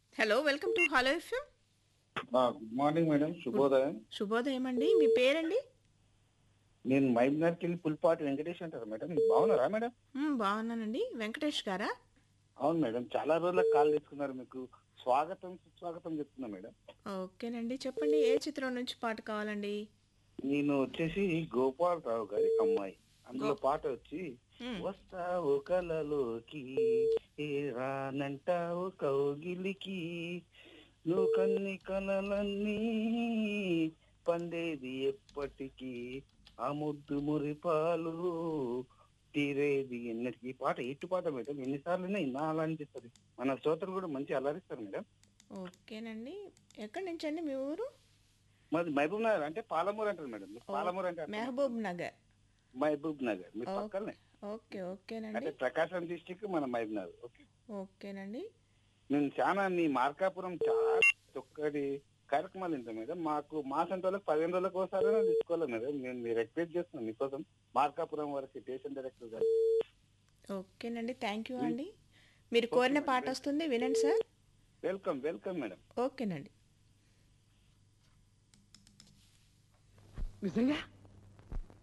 Hello welcome to hello FM good morning madam శుభోదయం శుభోదయం అండి మీ పేరండి నేను మైబ్నర్కి వెళ్ళి పుల్పాటి వెంకటేష్ అంటారు మేడం బాగున్నారా మేడం మ్మ్, బాగున్నానండి వెంకటేష్ గారా అవును మేడం చాలా రోజులకు కాల్ తీసుకున్నారు మీకు స్వాగతం సుస్వాగతం చెప్తున్నా మేడం ఓకేనండి చెప్పండి ఏ చిత్రం నుంచి పాట కావాలండి నేను వచ్చేసి గోపాలరావు గారి అమ్మాయి అందులో గో- పాట వచ్చి మ్మ్. వస్తావు కలలోకి ఏ రానంటావు కౌగిలికి నువ్వు కన్ని కలలన్నీ పండేది ఎప్పటికీ ఆ ముద్దు మురిపాలు తీరేది ఎన్నటికి ఈ పాట ఇటు పాట మేడం ఎన్నిసార్లు ఇన్నా అలా అనిపిస్తుంది మన శ్రోతలు కూడా మంచి అలరిస్తారు మేడం ఓకేనండి ఎక్కడి నుంచి అండి మీ ఊరు మాది మహబూబ్ నగర్ అంటే పాలమూరు అంటారు మేడం మీరు పాలమూరు అంటే అర్థం. మెహబూబ్ నగర్ మహబూబ్ నగర్ మీ ఓ. పక్కనే ఓకే ఓకేనండి అంటే ప్రకాశం డిస్టిక్ మన మహబూబ్ నగర్ ఓకే ఓకేనండి నేను చాలా మీ మార్కాపురం చాలా ఒక్కటి కార్యక్రమాలు ఉంటాయి మేడం మాకు మా సెంటర్లకు పదిహేను రోజులకు ఒకసారి తీసుకోవాలి మేడం నేను మీరు రిక్వెస్ట్ చేస్తున్నాను మీకోసం మార్కాపురం వరకు స్టేషన్ డైరెక్టర్ గారు ఓకేనండి థ్యాంక్ యూ అండి మీరు కోరిన పాట వస్తుంది వినండి సార్ వెల్కమ్ వెల్కమ్ మేడం ఓకేనండి నిజంగా